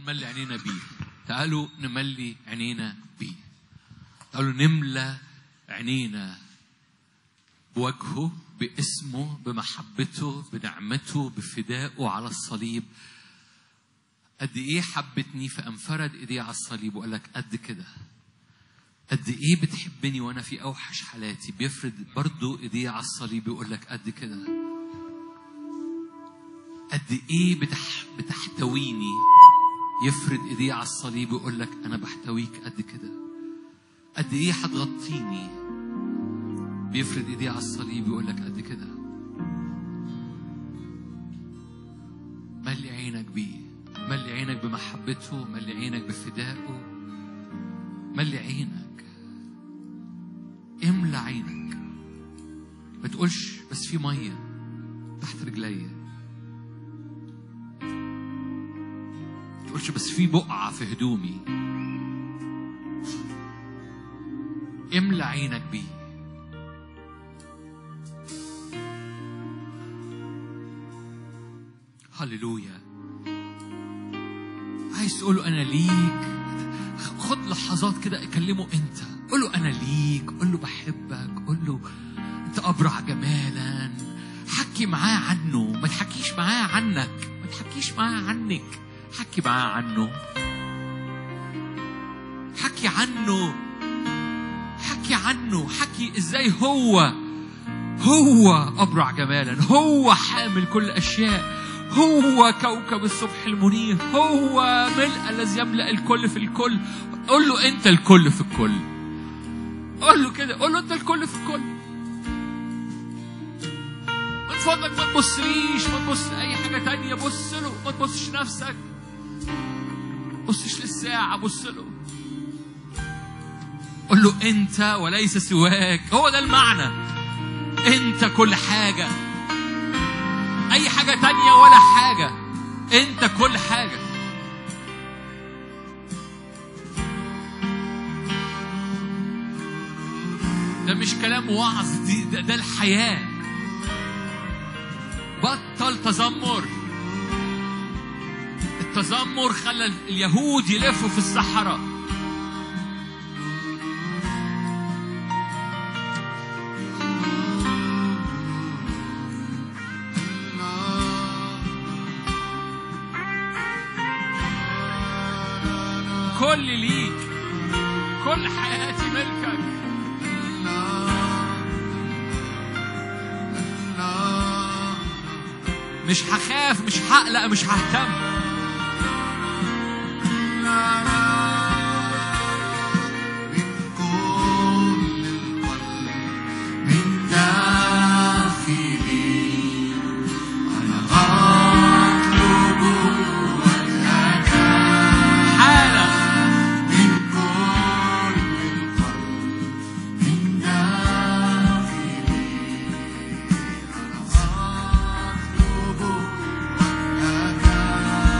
نملي عينينا بيه تعالوا نملي عينينا بيه تعالوا نملى عينينا بوجهه باسمه بمحبته بنعمته بفدائه على الصليب قد ايه حبتني فانفرد ايديه على الصليب وقال لك قد كده قد ايه بتحبني وانا في اوحش حالاتي بيفرد برضه ايديه على الصليب ويقول لك قد كده قد ايه بتح... بتحتويني يفرد ايديه على الصليب ويقول لك انا بحتويك قد كده قد ايه هتغطيني بيفرد ايديه على الصليب ويقول لك قد كده ملي عينك بيه ملي عينك بمحبته ملي عينك بفدائه ملي عينك املى عينك ما تقولش بس في ميه تحت رجليا ما تقولش بس في بقعه في هدومي املى عينك بيه هللويا عايز تقول له انا ليك خد لحظات كده اكلمه انت قول له انا ليك قول له بحبك قول له انت ابرع جمالا حكي معاه عنه ما تحكيش معاه عنك ما تحكيش معاه عنك حكي معاه عنه حكي عنه حكي عنه حكي ازاي هو هو ابرع جمالا هو حامل كل اشياء هو كوكب الصبح المنير هو ملء الذي يملا الكل في الكل قول له انت الكل في الكل قول له كده قول له انت الكل في الكل من فضلك ما تبصليش ما تبص لاي حاجه تانية بص له ما تبصش نفسك بصش للساعه بص له قول له انت وليس سواك هو ده المعنى انت كل حاجه اي حاجه تانية ولا حاجه انت كل حاجه ده مش كلام وعظ دي ده, ده الحياه بطل تذمر التذمر خلى اليهود يلفوا في الصحراء كل ليك كل حياتي ملكك مش هخاف مش هقلق مش ههتم من كل القلب من داخلي أنا أطلب وجهك حالا من كل القلب من داخلي أنا أطلب وجهك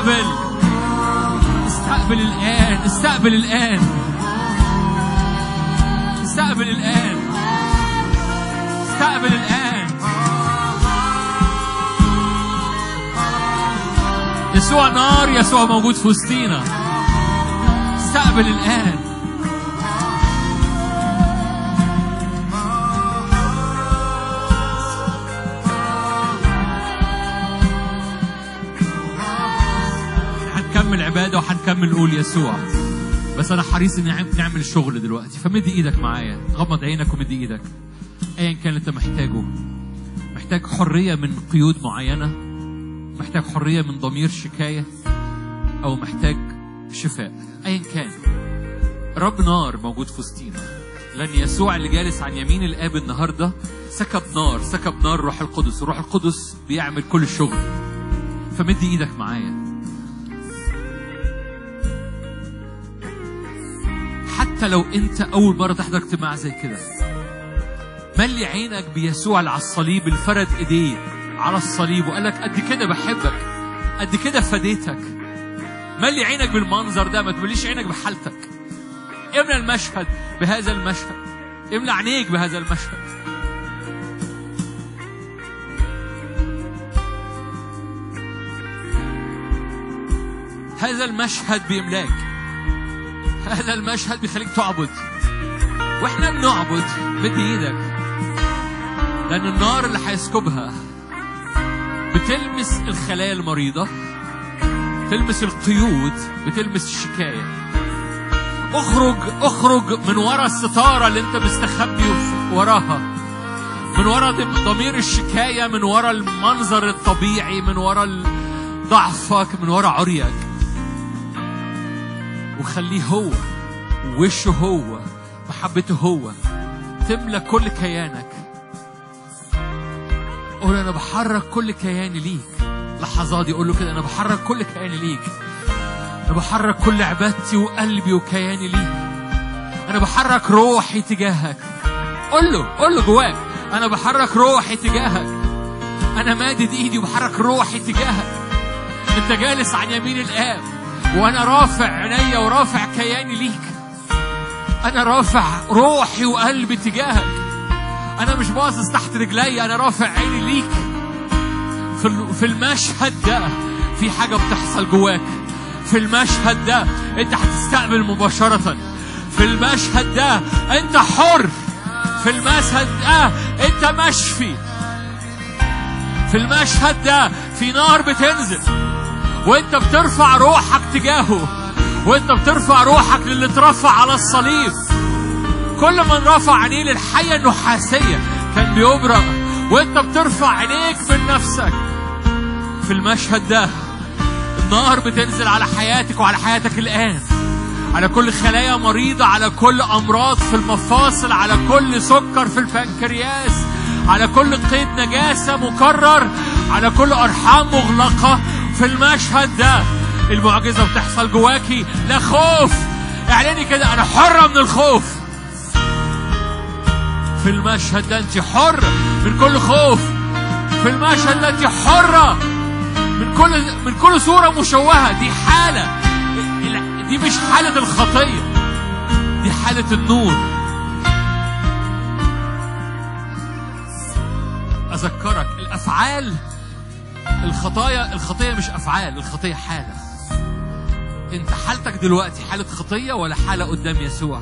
استقبل استقبل الآن استقبل الآن استقبل الآن استقبل الآن يسوع نار يسوع موجود في وسطينا استقبل الآن هنكمل عبادة وهنكمل نقول يسوع بس أنا حريص إني نعم- نعمل شغل دلوقتي فمد إيدك معايا غمض عينك ومد إيدك أيا كان أنت محتاجه محتاج حرية من قيود معينة محتاج حرية من ضمير شكاية أو محتاج شفاء أيا كان رب نار موجود في وسطينا لأن يسوع اللي جالس عن يمين الآب النهاردة سكب نار سكب نار روح القدس الروح القدس بيعمل كل الشغل فمد إيدك معايا حتى لو أنت أول مرة تحضر اجتماع زي كده ملي عينك بيسوع اللي على الصليب اللي فرد ايديه على الصليب وقال لك قد كده بحبك قد كده فديتك ملي عينك بالمنظر ده ما تمليش عينك بحالتك املى المشهد بهذا المشهد املى عينيك بهذا المشهد هذا المشهد بيملاك هذا المشهد بيخليك تعبد واحنا بنعبد مد ايدك لان النار اللي هيسكبها بتلمس الخلايا المريضة تلمس القيود بتلمس الشكاية اخرج اخرج من ورا الستارة اللي انت مستخبي وراها من ورا ضمير الشكاية من ورا المنظر الطبيعي من ورا ضعفك من ورا عريك وخليه هو ووشه هو محبته هو تملى كل كيانك قول انا بحرك كل كياني ليك لحظات دي قول له كده انا بحرك كل كياني ليك انا بحرك كل عبادتي وقلبي وكياني ليك انا بحرك روحي تجاهك قول له قول له جواك انا بحرك روحي تجاهك انا مادد ايدي وبحرك روحي تجاهك انت جالس عن يمين الاب وانا رافع عينيا ورافع كياني ليك انا رافع روحي وقلبي تجاهك انا مش باصص تحت رجلي انا رافع عيني ليك في ال- في المشهد ده في حاجه بتحصل جواك في المشهد ده انت هتستقبل مباشره في المشهد ده انت حر في المشهد ده انت مشفي في المشهد ده في نار بتنزل وانت بترفع روحك تجاهه وانت بترفع روحك للي اترفع على الصليب كل من رفع عينيه للحية النحاسية كان بيبرق وانت بترفع عينيك من نفسك في المشهد ده النار بتنزل على حياتك وعلى حياتك الآن على كل خلايا مريضة على كل أمراض في المفاصل على كل سكر في البنكرياس على كل قيد نجاسة مكرر على كل أرحام مغلقة في المشهد ده المعجزة بتحصل جواكي لا خوف اعلني كده أنا حرة من الخوف في المشهد ده أنت حرة من كل خوف في المشهد ده أنت حرة من كل من كل صورة مشوهة دي حالة دي مش حالة الخطية دي حالة النور أذكرك الأفعال الخطايا الخطية مش أفعال الخطية حالة أنت حالتك دلوقتي حالة خطية ولا حالة قدام يسوع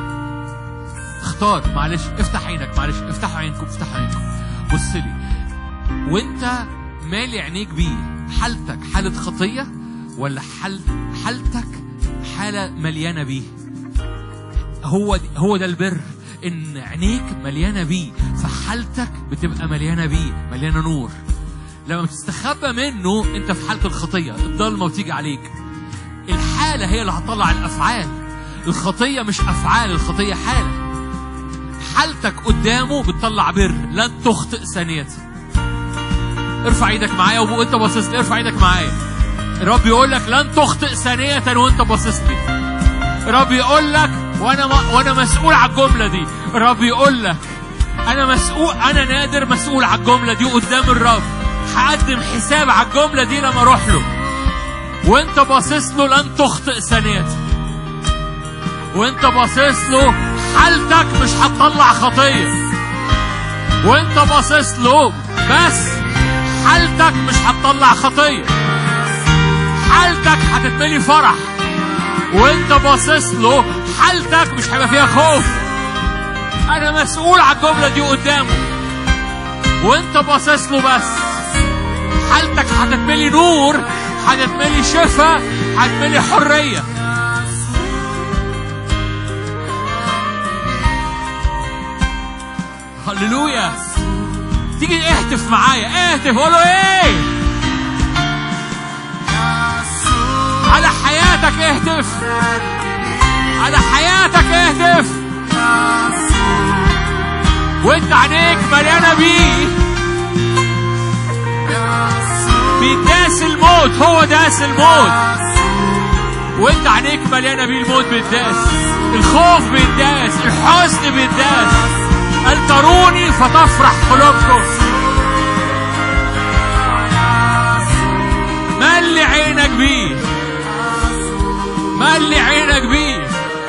اختار معلش افتح عينك معلش افتحوا عينكم افتحوا عينكم بص لي وانت مالي عينيك بيه حالتك حالة خطية ولا حال حالتك حالة مليانة بيه هو دي هو ده البر ان عينيك مليانة بيه فحالتك بتبقى مليانة بيه مليانة نور لما بتستخبى منه انت في حالة الخطية الضلمة بتيجي عليك الحالة هي اللي هتطلع الأفعال الخطية مش أفعال الخطية حالة حالتك قدامه بتطلع بر لن تخطئ ثانية ارفع ايدك معايا وانت باصص لي ارفع ايدك معايا الرب يقول لك لن تخطئ ثانية وانت باصص لي الرب يقول لك وانا ما وانا مسؤول على الجملة دي الرب يقول لك انا مسؤول انا نادر مسؤول على الجملة دي قدام الرب هقدم حساب على الجملة دي لما اروح له وانت باصص له لن تخطئ ثانية وانت باصص له حالتك مش هتطلع خطية وانت باصص له بس حالتك مش هتطلع خطية حالتك هتتملي فرح وانت باصص له حالتك مش هيبقى فيها خوف انا مسؤول على الجملة دي قدامه وانت باصص له بس حالتك هتتملي نور هتتملي شفاء هتتملي حرية هللويا تيجي اهتف معايا اهتف قول له ايه على حياتك اهتف على حياتك اهتف وانت عينيك مليانه بيه بيداس الموت هو داس الموت وانت عينيك مليانه بيه الموت بيداس الخوف بيداس الحزن بيداس قال تروني فتفرح قلوبكم ملي عينك بيه ملي عينك بيه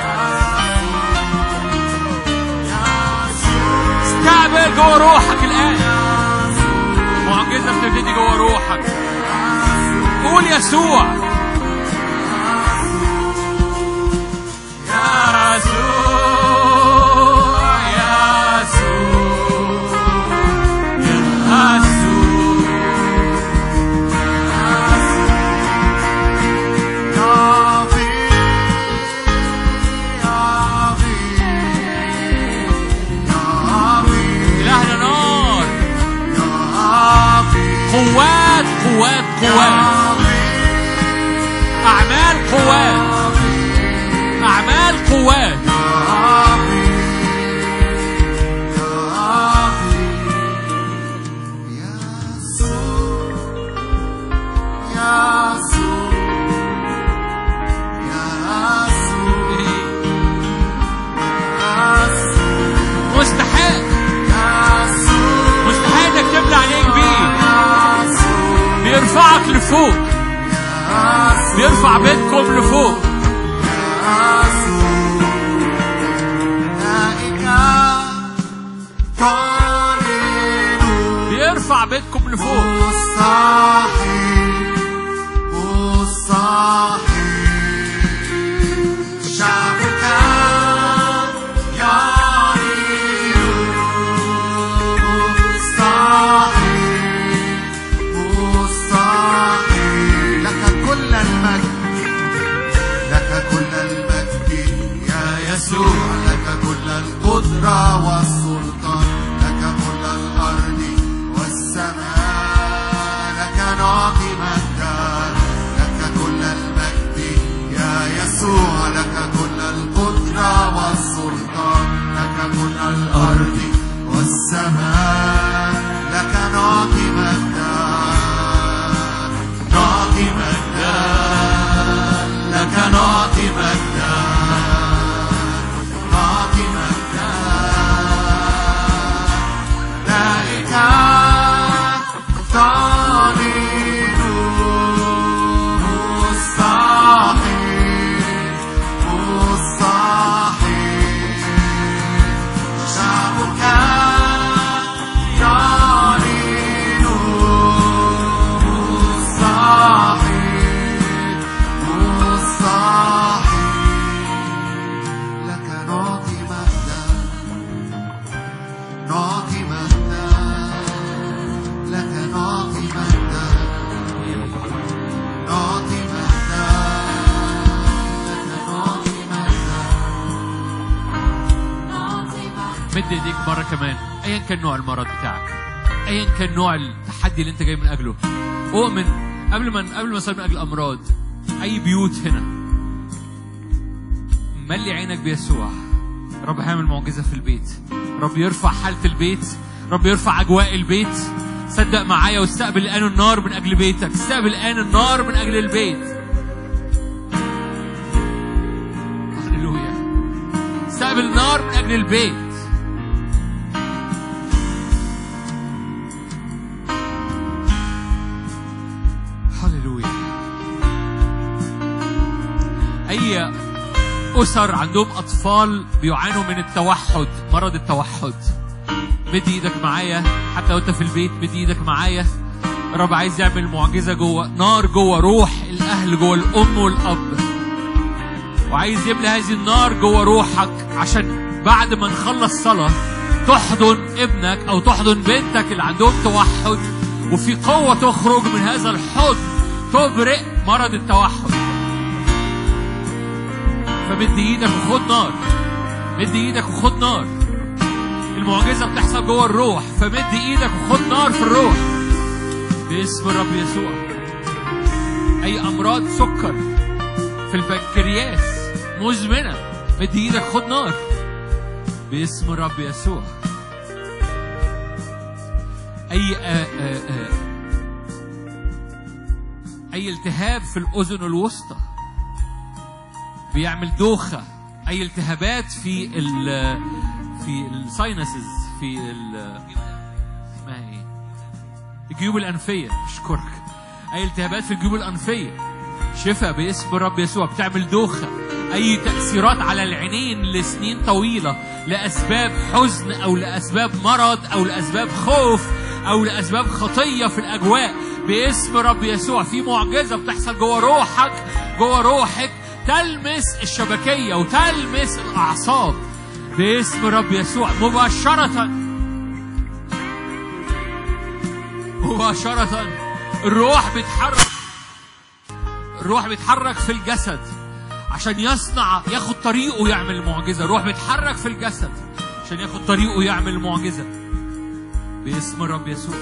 استقبل جوه روحك الآن معجزة بتبتدي جوه روحك قول يسوع يسوع يسوع إلهنا نار قوات قوات قوات أعمال قوات أعمال قوات مستحيل مستحيل انك تملى عينيك بيه بيرفعك لفوق بيرفع بيتكم لفوق بيرفع بيتكم لفوق مستحيل مستحيل شعبك يعيش مستحيل مستحيل لك كل المجد لك كل المجد يا يسوع لك كل القدرة والسلطان لك كل الأرض والسماء لك نعطي مجدا لك كل المجد يا يسوع لك كل القدرة والسلطان لك كل الأرض والسماء لك نعطي مجدا نعطي مجدا لك نعطي مجدا نعطي مجدا ذلك تعلن مستحيل مستحيل شعبك يعلن مستحيل مستحيل لك نعطي مجدا نعطي مجدا لك نعطي مجدا نعطي مجدا لك نعطي مجدا مد ايديك مرة كمان ايا كان نوع المرض بتاعك ايا كان نوع التحدي اللي انت جاي من اجله اؤمن قبل ما قبل ما اسال من اجل امراض اي بيوت هنا ملي عينك بيسوع رب هيعمل معجزة في البيت رب يرفع حالة البيت رب يرفع أجواء البيت صدق معايا واستقبل الآن النار من أجل بيتك استقبل الآن النار من أجل البيت هللويا استقبل النار من أجل البيت هللويا أسر عندهم أطفال بيعانوا من التوحد مرض التوحد مد ايدك معايا حتى لو انت في البيت مد ايدك معايا الرب عايز يعمل معجزة جوه نار جوه روح الأهل جوه الأم والأب وعايز يملى هذه النار جوه روحك عشان بعد ما نخلص صلاة تحضن ابنك أو تحضن بنتك اللي عندهم توحد وفي قوة تخرج من هذا الحضن تبرئ مرض التوحد فمد ايدك وخد نار مد ايدك وخد نار المعجزة بتحصل جوه الروح فمد ايدك وخد نار في الروح باسم الرب يسوع اي امراض سكر في البنكرياس مزمنة مد ايدك خد نار باسم الرب يسوع اي آآ آآ اي التهاب في الاذن الوسطى بيعمل دوخة أي التهابات في ال في الساينسز في ال اسمها إيه؟ الجيوب الأنفية أشكرك أي التهابات في الجيوب الأنفية شفاء باسم الرب يسوع بتعمل دوخة أي تأثيرات على العينين لسنين طويلة لأسباب حزن أو لأسباب مرض أو لأسباب خوف أو لأسباب خطية في الأجواء باسم رب يسوع في معجزة بتحصل جوه روحك جوه روحك تلمس الشبكية وتلمس الأعصاب باسم رب يسوع مباشرة مباشرة الروح بيتحرك الروح بيتحرك في الجسد عشان يصنع ياخد طريقه يعمل المعجزة الروح بيتحرك في الجسد عشان ياخد طريقه يعمل المعجزة باسم الرب يسوع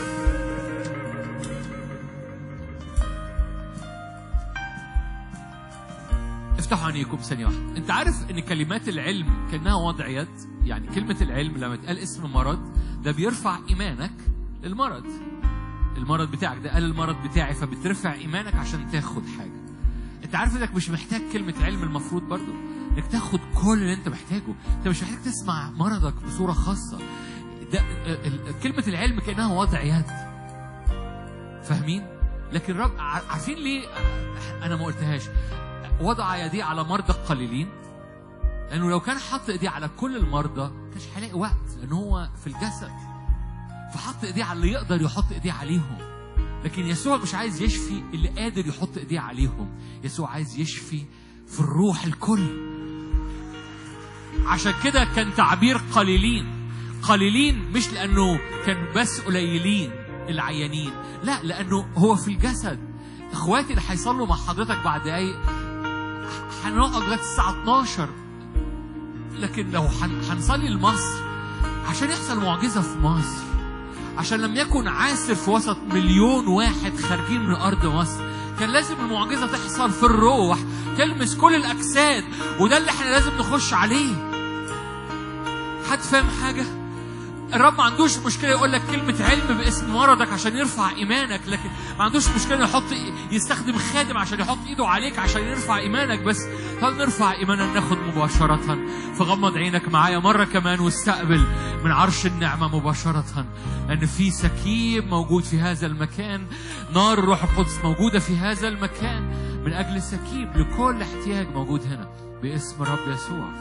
افتحوا عينيكم ثانية واحدة انت عارف ان كلمات العلم كأنها وضع يد يعني كلمة العلم لما تقال اسم مرض ده بيرفع ايمانك للمرض المرض بتاعك ده قال المرض بتاعي فبترفع ايمانك عشان تاخد حاجة انت عارف انك مش محتاج كلمة علم المفروض برضو انك تاخد كل اللي انت محتاجه انت مش محتاج تسمع مرضك بصورة خاصة ده ال- ال- كلمة العلم كأنها وضع يد فاهمين لكن رب ع- عارفين ليه انا ما قلتهاش وضع يديه على مرضى قليلين لانه لو كان حط ايديه على كل المرضى كانش هيلاقي وقت لان هو في الجسد فحط ايديه على اللي يقدر يحط ايديه عليهم لكن يسوع مش عايز يشفي اللي قادر يحط ايديه عليهم يسوع عايز يشفي في الروح الكل عشان كده كان تعبير قليلين قليلين مش لانه كان بس قليلين العيانين لا لانه هو في الجسد اخواتي اللي هيصلوا مع حضرتك بعد دقايق هنقعد لغايه الساعه 12 لكن لو هن- هنصلي لمصر عشان يحصل معجزه في مصر عشان لم يكن عاسر في وسط مليون واحد خارجين من ارض مصر كان لازم المعجزه تحصل في الروح تلمس كل الاجساد وده اللي احنا لازم نخش عليه حد فاهم حاجه الرب ما عندوش مشكله يقول لك كلمه علم باسم مرضك عشان يرفع ايمانك لكن ما عندوش مشكله يحط يستخدم خادم عشان يحط ايده عليك عشان يرفع ايمانك بس هل نرفع ايماننا ناخد مباشره فغمض عينك معايا مره كمان واستقبل من عرش النعمه مباشره لان في سكيب موجود في هذا المكان نار الروح القدس موجوده في هذا المكان من اجل سكيب لكل احتياج موجود هنا باسم الرب يسوع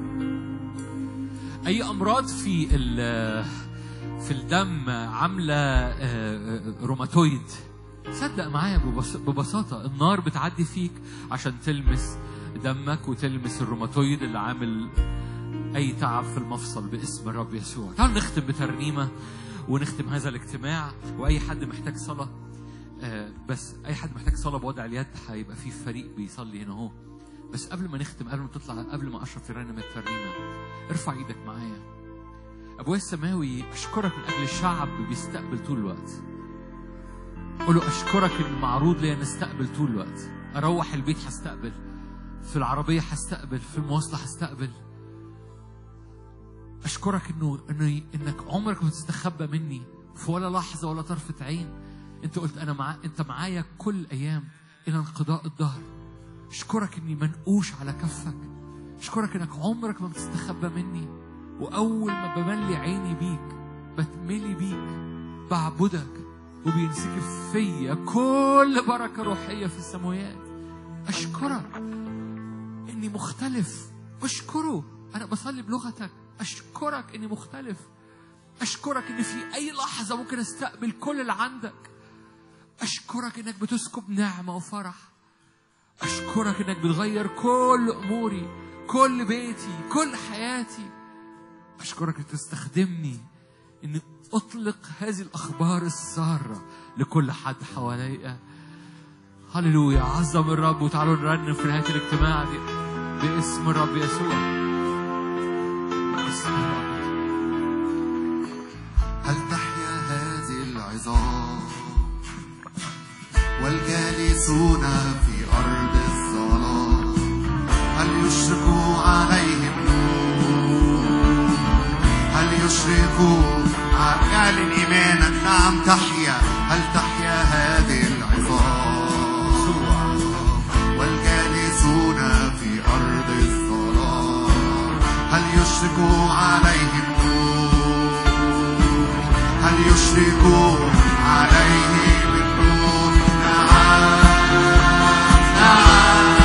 اي امراض في ال- في الدم عامله آه، آه، روماتويد صدق معايا ببس- ببساطه النار بتعدي فيك عشان تلمس دمك وتلمس الروماتويد اللي عامل اي تعب في المفصل باسم الرب يسوع تعالوا نختم بترنيمه ونختم هذا الاجتماع واي حد محتاج صلاه آه، بس اي حد محتاج صلاه بوضع اليد هيبقى في فريق بيصلي هنا اهو بس قبل ما نختم قبل ما تطلع قبل ما اشرف يرنم الترنيمه ارفع ايدك معايا ابويا السماوي اشكرك من اجل الشعب بيستقبل طول الوقت قول له اشكرك ان معروض ليا نستقبل طول الوقت اروح البيت هستقبل في العربيه هستقبل في المواصله هستقبل اشكرك انه انه انك عمرك ما تستخبى مني في ولا لحظه ولا طرفه عين انت قلت انا مع انت معايا كل ايام الى انقضاء الدهر اشكرك اني منقوش على كفك اشكرك انك عمرك ما بتستخبى مني واول ما بملي عيني بيك بتملي بيك بعبدك وبينسكب فيا كل بركه روحيه في السماوات اشكرك اني مختلف اشكره انا بصلي بلغتك اشكرك اني مختلف اشكرك ان في اي لحظه ممكن استقبل كل اللي عندك اشكرك انك بتسكب نعمه وفرح اشكرك انك بتغير كل اموري كل بيتي كل حياتي اشكرك انك تستخدمني اني اطلق هذه الاخبار الساره لكل حد حواليا هللويا عظم الرب وتعالوا نرنم في نهايه الاجتماع دي باسم الرب يسوع باسم الرب هل تحيا هذه العظام والجالسون في أرض الظلام هل يشرق عليهم نور هل يشرق ع- اعلن إيمانك نعم تحيا هل تحيا هذه العظام والجالسون في أرض الظلام هل يشرق عليهم نور هل يشرق عليهم النور نعم نعم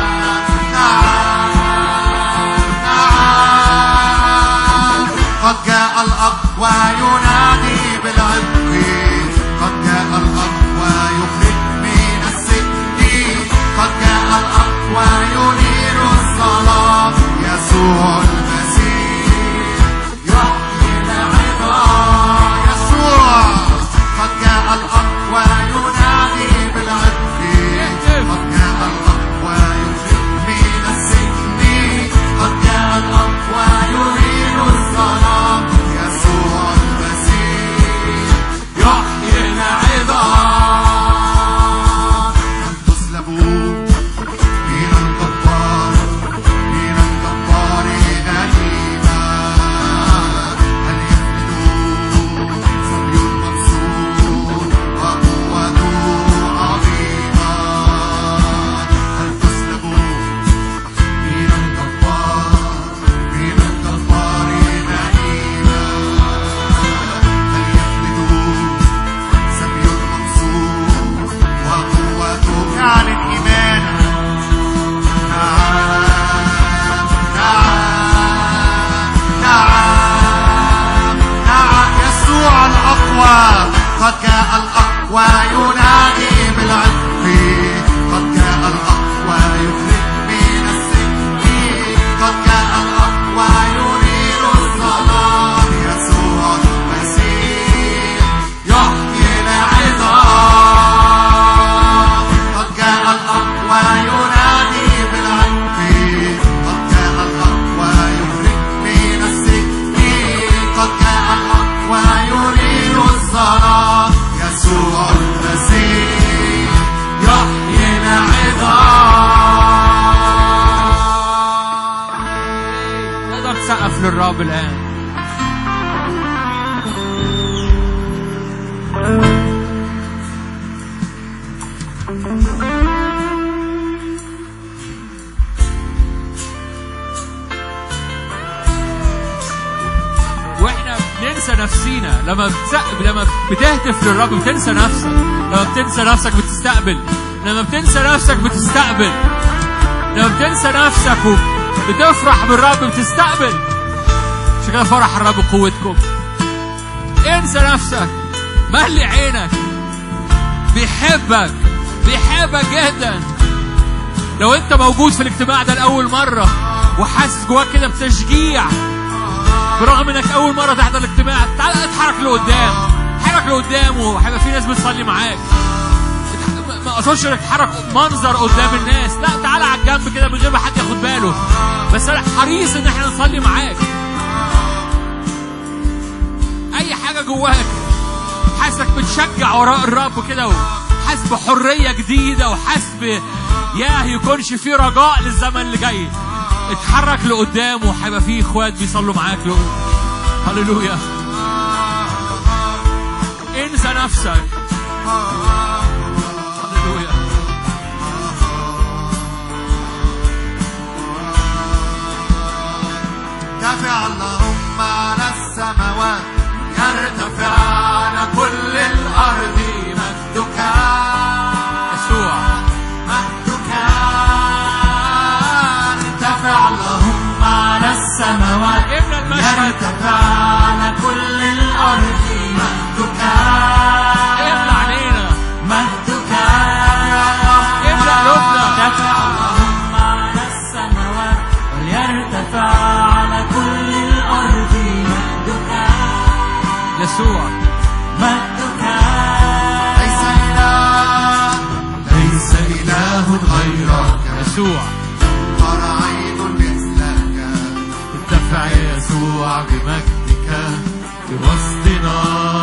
نعم نعم قد جاء الأقوى ينادي بالعتق قد جاء الأقوى يخرج من السجن قد جاء الأقوى ينير الظلام يسوع المسيح يحيي العظام يسوع قد جاء الأقوى ينادي بالعتق قد جاء الأقوى يخرج من السجن قد جاء الأقوى ينير الظلام يسوع المسيح يحيي العظام لم تسلبوا من الجبار من الجبار غنيمة هل يفقدوا صبي مبسوط وقوته عظيمة هل تسلبوا من الجبار من الجبار غنيمة هل يفقدوا سبي مبسوط وقوته اعلن إيمانك نعم نعم نعم نعم يسوع الأقوى قد جاء الأقوى ينادي بالعتق قد جاء الأقوى يخرج من السجن قد جاء الأقوى ينير الظلام يسوع المسيح يحيي العظام قد جاء الأقوى ينادي بالعتق قد جاء الأقوى يخرج من السجن قد جاء الأقوى ينير الظلام يسوع المسيح يحيي العظام تقدر تسقف للرب الآن واحنا بننسى نفسينا لما بتسقف لما بتهتف للرب بتنسى نفسك لما بتنسى نفسك بتستقبل لما بتنسى نفسك بتستقبل لما بتنسى نفسك وبتفرح بالرب بتستقبل عشان كده فرح الرب قوتكم انسى نفسك ملي عينك بيحبك بيحبك جدا لو انت موجود في الاجتماع ده لاول مره وحاسس جواك كده بتشجيع برغم انك اول مره تحضر الاجتماع تعال اتحرك لقدام اتحرك لقدام وهيبقى في ناس بتصلي معاك اتح- ما اقصدش انك تتحرك منظر قدام الناس لا تعال على الجنب كده من غير ما حد ياخد باله بس انا حريص ان احنا نصلي معاك اي حاجه جواك حاسك بتشجع وراء الرب كده وحاسس بحريه جديده وحاسس ب ياه يكونش في رجاء للزمن اللي جاي اتحرك لقدام وهيبقى في اخوات بيصلوا معاك له هللويا انسى نفسك هللويا ارتفع اللهم على السماوات يرتفعن كل الأرض مجدك يسوع مجدك ارتفع اللهم يسوع مجدك ليس إله ليس إله غيرك يسوع ترى عين مثلك ارتفع يسوع بمجدك في وسطنا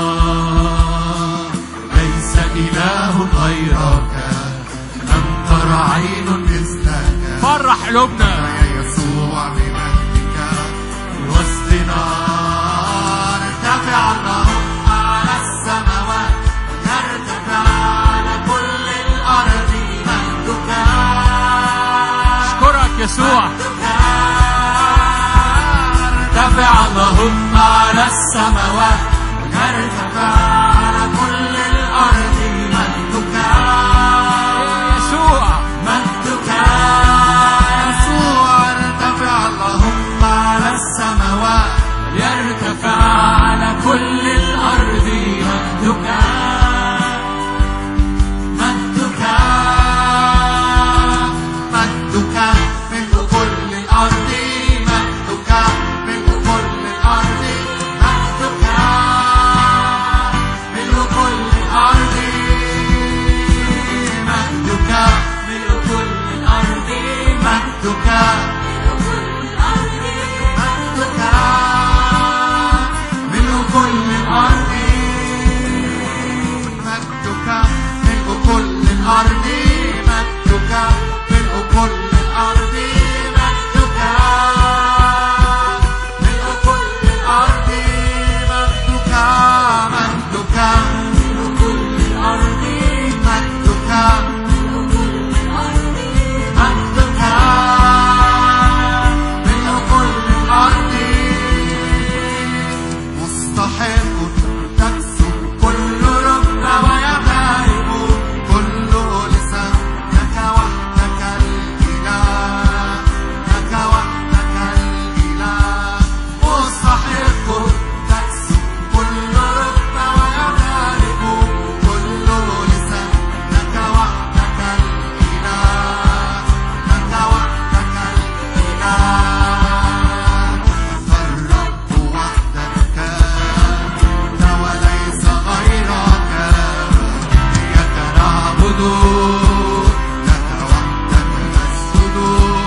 ليس إله غيرك لم ترى عين مثلك فرح قلوبنا يا يسوع بمجدك في وسطنا ارتفع اللهم على السماوات يرتفع على كل الأرض مجدك اشكرك يسوع ارتفع اللهم على السماوات يرتفع على كل الأرض مجدك يسوع مجدك يسوع ارتفع اللهم على السماوات يرتفع على كل الأرض مجدك مجدك مجدك ملء كل الأرض مجدك ملء كل الأرض مجدك ملء كل الأرض مجدك ملء كل الأرض مجدك مجدك ملء كل الأرض مجدك ملء كل الأرض مجدك ملء كل الأرض مجدك ملء كل الأرض مجدك مجدك ملء كل الأرض مجدك مجدك ملء كل الأرض مستحق تكسو كل رب ويبارك كل لسان لك وحدك الإله لك وحدك الإله مستحق تكسو كل رب ويبارك كل لسان لك وحدك الإله لك وحدك الإله فالرب وحدك أنت وليس غيرك إياك نعبد لك وحدك نسجد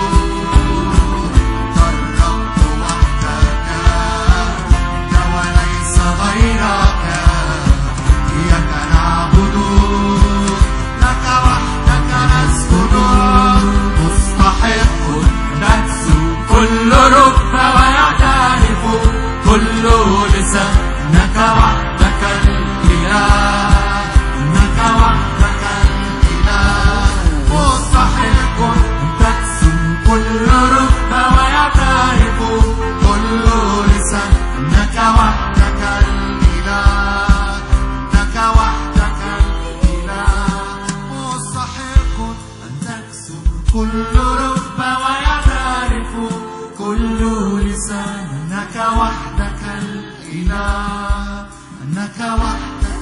فالرب وحدك أنت وليس غيرك إياك نعبد لك وحدك نسجد مستحق تكسو كل رب ويعترف كل لسان انك وحدك الاله انك وحدك الاله مستحق تكسو كل رب ويعترف كل لسان انك وحدك الاله انك وحدك الاله مستحق ان تكسو كل رب ويعترف كل لسان انك وحدك الاله انك وحدك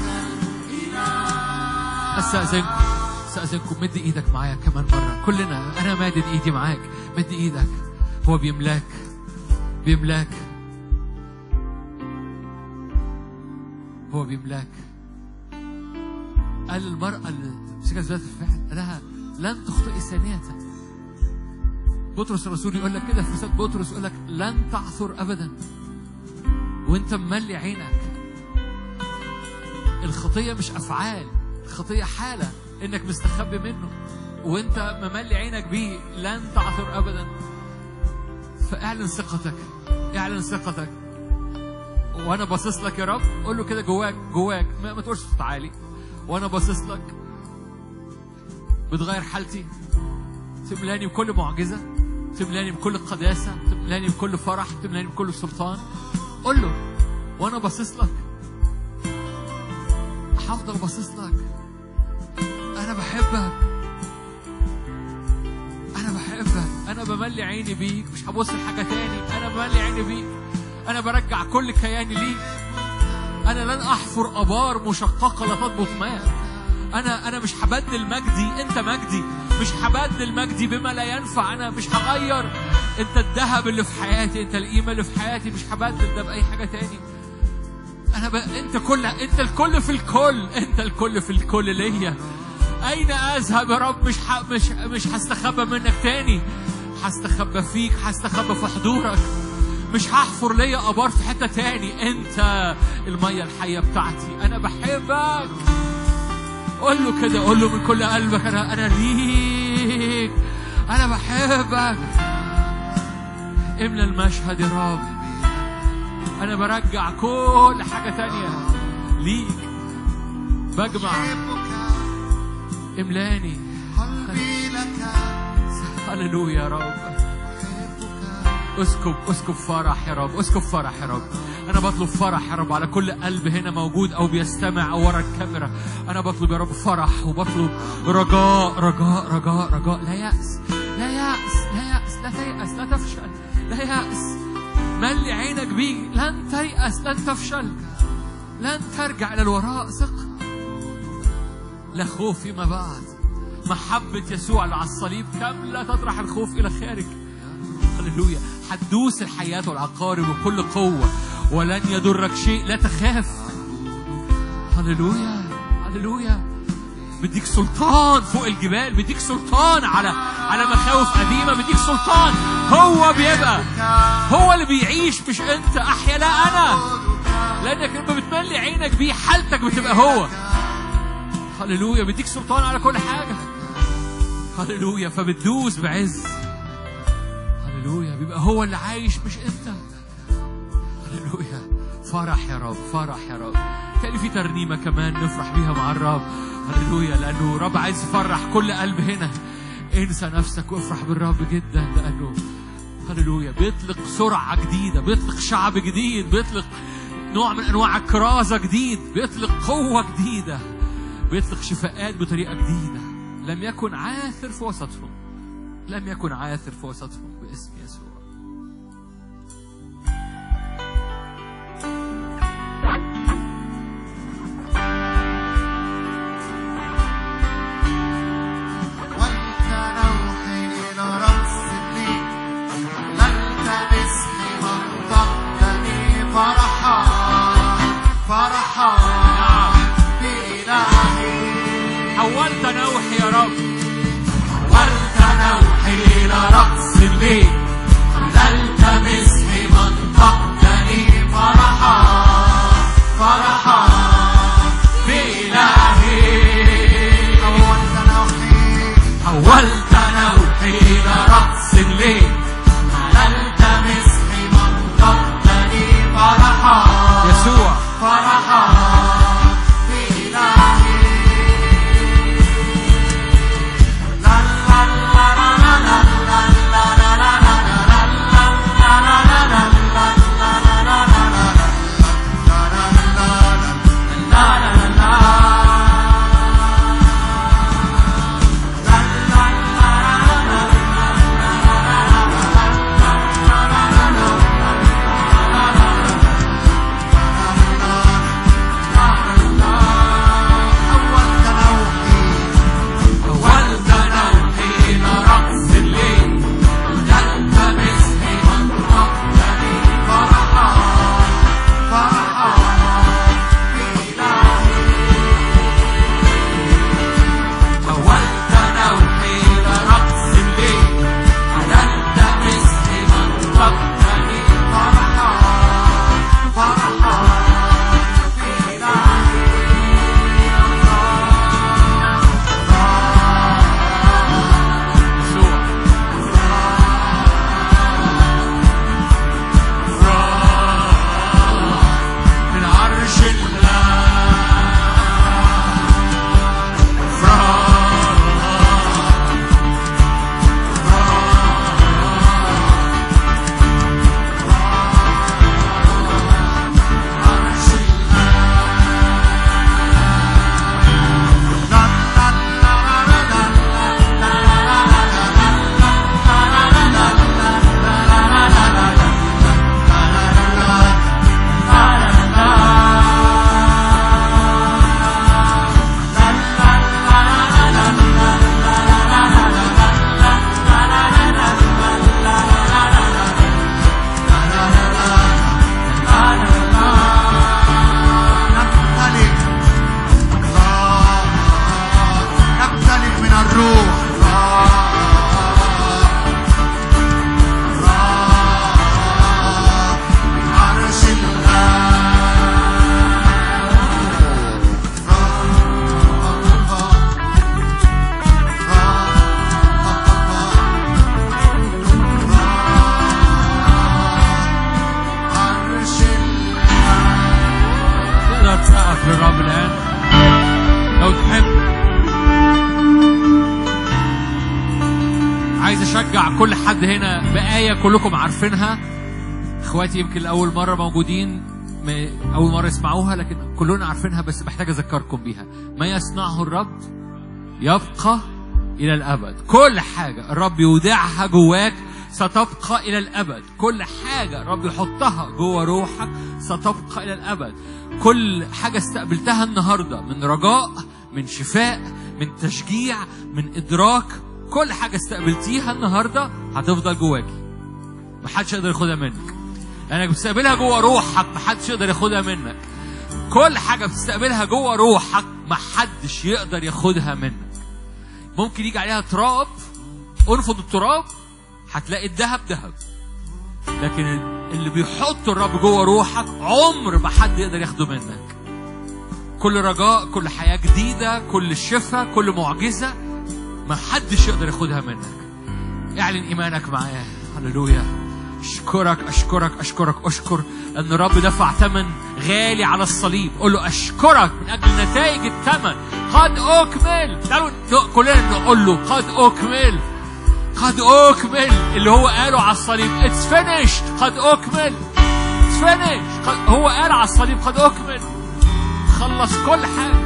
الاله استاذنكم استاذنكم مد ايدك معايا كمان مره كلنا انا مادد ايدي معاك مد ايدك هو بيملاك بيملاك هو بيملاك قال للمرأة اللي مسكت ذات الفعل قال لها لن تخطئي ثانية بطرس الرسول يقول لك كده في رسالة بطرس يقول لك لن تعثر أبدا وأنت مملي عينك الخطية مش أفعال الخطية حالة إنك مستخبي منه وأنت مملي عينك بيه لن تعثر أبدا فاعلن ثقتك اعلن ثقتك وانا باصص لك يا رب قول له كده جواك جواك ما, ما تقولش صوت عالي وانا باصص لك بتغير حالتي تملاني بكل معجزه تملاني بكل قداسه تملاني بكل فرح تملاني بكل سلطان قول له وانا باصص لك هفضل باصص لك انا بحبك انا بحبك انا بملي عيني بيك مش هبص لحاجه تاني انا بملي عيني بيك انا برجع كل كياني ليك انا لن احفر ابار مشققه لا تضبط ماء انا انا مش هبدل مجدي انت مجدي مش هبدل مجدي بما لا ينفع انا مش هغير انت الذهب اللي في حياتي انت القيمه اللي في حياتي مش هبدل ده باي حاجه تاني انا ب... انت كل انت الكل في الكل انت الكل في الكل ليا اين اذهب يا رب مش ح... مش مش هستخبى منك تاني هستخبى فيك هستخبى في حضورك مش هحفر ليا ابار في حته تاني انت الميه الحيه بتاعتي انا بحبك قول له كده قول له من كل قلبك انا انا ليك انا بحبك املى المشهد يا رب انا برجع كل حاجه تانية ليك بجمع املاني قلبي لك هللويا يا رب اسكب اسكب فرح يا رب اسكب فرح يا رب انا بطلب فرح يا رب على كل قلب هنا موجود او بيستمع او ورا الكاميرا انا بطلب يا رب فرح وبطلب رجاء رجاء رجاء رجاء لا يأس لا يأس لا يأس لا تيأس لا تفشل لا يأس ملي عينك بيه لن تيأس لن تفشل لن ترجع إلى الوراء ثق لا خوف فيما بعد محبة يسوع اللي على الصليب كاملة تطرح الخوف إلى خارج هللويا هتدوس الحياة والعقارب بكل قوة ولن يضرك شيء لا تخاف هللويا هللويا بديك سلطان فوق الجبال بديك سلطان على على مخاوف قديمة بديك سلطان هو بيبقى هو اللي بيعيش مش انت احيا لا انا لانك لما بتملي عينك بيه حالتك بتبقى هو هللويا بيديك سلطان على كل حاجة هللويا فبتدوس بعز هللويا بيبقى هو اللي عايش مش انت هللويا فرح يا رب فرح يا رب تاني في ترنيمة كمان نفرح بيها مع الرب هللويا لأنه رب عايز يفرح كل قلب هنا انسى نفسك وافرح بالرب جدا لأنه هللويا بيطلق سرعة جديدة بيطلق شعب جديد بيطلق نوع من أنواع الكرازة جديد بيطلق قوة جديدة بيطلق شفاءات بطريقة جديدة لم يكن عاثر في وسطهم لم يكن عاثر في وسطهم باسم يسوع وانت روحي الى رأس الليل لن تمسني منطقتني فرحان فرحان بإلهي حولت نوحي يا رب وانت نوحي الى رأس الليل لن تمسني منطقتني فرحان فرحان بإلهي حولت نوحي حولت نوحي إلى رأس الليل تلتمسني منطقتني فرحان يسوع فرحان بإلهي لا لا لا لا لا لا لا لا لا لا روحك للرب الآن لو تحب عايز أشجع كل حد هنا بآية كلكم عارفينها إخواتي يمكن لأول مرة موجودين م- أول مرة يسمعوها لكن كلنا عارفينها بس محتاج أذكركم بيها ما يصنعه الرب يبقى إلى الأبد كل حاجة الرب يودعها جواك ستبقى إلى الأبد كل حاجة الرب يحطها جوه روحك ستبقى إلى الأبد كل حاجة استقبلتها النهاردة من رجاء من شفاء من تشجيع من إدراك كل حاجة استقبلتيها النهاردة هتفضل جواكي محدش يقدر ياخدها منك لأنك بتستقبلها جوه روحك محدش يقدر ياخدها منك كل حاجة بتستقبلها جوه روحك محدش يقدر ياخدها منك ممكن يجي عليها تراب انفض التراب هتلاقي الذهب ذهب لكن اللي بيحط الرب جوه روحك عمر ما حد يقدر ياخده منك كل رجاء كل حياة جديدة كل شفاء كل معجزة ما حدش يقدر ياخدها منك اعلن ايمانك معاه هللويا اشكرك اشكرك اشكرك اشكر ان الرب دفع ثمن غالي على الصليب قول له اشكرك من اجل نتائج الثمن قد اكمل تعالوا ن- كلنا نقول له قد اكمل قد اكمل اللي هو قاله على الصليب اتس finished قد اكمل اتس finished قد هو قال على الصليب قد اكمل خلص كل حاجه